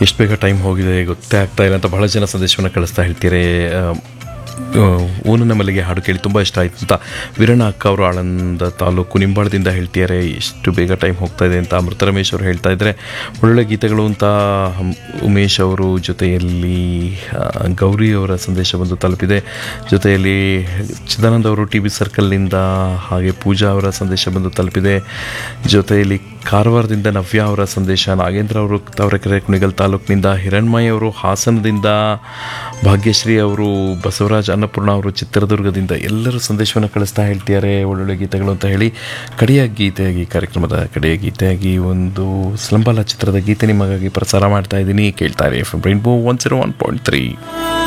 ಎಷ್ಟು ಬೇಗ ಟೈಮ್ ಹೋಗಿದೆ ಗೊತ್ತೇ ಆಗ್ತಾ ಇಲ್ಲ ಅಂತ ಬಹಳ ಜನ ಸಂದೇಶವನ್ನು ಕಳಿಸ್ತಾ ಹೇಳ್ತೀರಿ ಊನನ ಮಲ್ಲಿಗೆ ಹಾಡು ಕೇಳಿ ತುಂಬ ಇಷ್ಟ ಆಯ್ತು ಅಂತ ವೀರಣ್ಣ ಅಕ್ಕ ಅವರು ಆಳಂದ ತಾಲೂಕು ನಿಂಬಾಳದಿಂದ ಹೇಳ್ತಿದ್ದಾರೆ ಎಷ್ಟು ಬೇಗ ಟೈಮ್ ಹೋಗ್ತಾ ಇದೆ ಅಂತ ಅಮೃತ ರಮೇಶ್ ಅವರು ಹೇಳ್ತಾ ಇದ್ದಾರೆ ಒಳ್ಳೊಳ್ಳೆ ಗೀತೆಗಳು ಅಂತ ಹಮ್- ಉಮೇಶ್ ಅವರು ಜೊತೆಯಲ್ಲಿ ಆ, ಗೌರಿ ಅವರ ಸಂದೇಶ ಬಂದು ತಲುಪಿದೆ ಜೊತೆಯಲ್ಲಿ ಚಿದಾನಂದ್ ಅವರು ಟಿ ವಿ ಸರ್ಕಲ್ನಿಂದ ಹಾಗೆ ಪೂಜಾ ಅವರ ಸಂದೇಶ ಬಂದು ತಲುಪಿದೆ ಜೊತೆಯಲ್ಲಿ ಕಾರವಾರದಿಂದ ನವ್ಯ ಅವರ ಸಂದೇಶ ನಾಗೇಂದ್ರ ಅವರು ತಾವರೆಕೆರೆ ಕುಣಿಗಲ್ ತಾಲೂಕಿನಿಂದ ಹಿರಣ್ಮಯ್ ಅವರು ಹಾಸನದಿಂದ ಭಾಗ್ಯಶ್ರೀ ಅವರು ಬಸವರಾಜ್ ಅನ್ನಪೂರ್ಣ ಅವರು ಚಿತ್ರದುರ್ಗದಿಂದ ಎಲ್ಲರೂ ಸಂದೇಶವನ್ನು ಕಳಿಸ್ತಾ ಹೇಳ್ತಿದ್ದಾರೆ ಒಳ್ಳೊಳ್ಳೆ ಗೀತೆಗಳು ಅಂತ ಹೇಳಿ ಕಡೆಯ ಗೀತೆಯಾಗಿ ಕಾರ್ಯಕ್ರಮದ ಕಡೆಯ ಗೀತೆಯಾಗಿ ಒಂದು ಸ್ಲಂಬಲ ಚಿತ್ರದ ಗೀತೆ ನಿಮಗಾಗಿ ಪ್ರಸಾರ ಮಾಡ್ತಾ ಇದ್ದೀನಿ ಕೇಳ್ತಾರೆ F Rainbow one zero one point three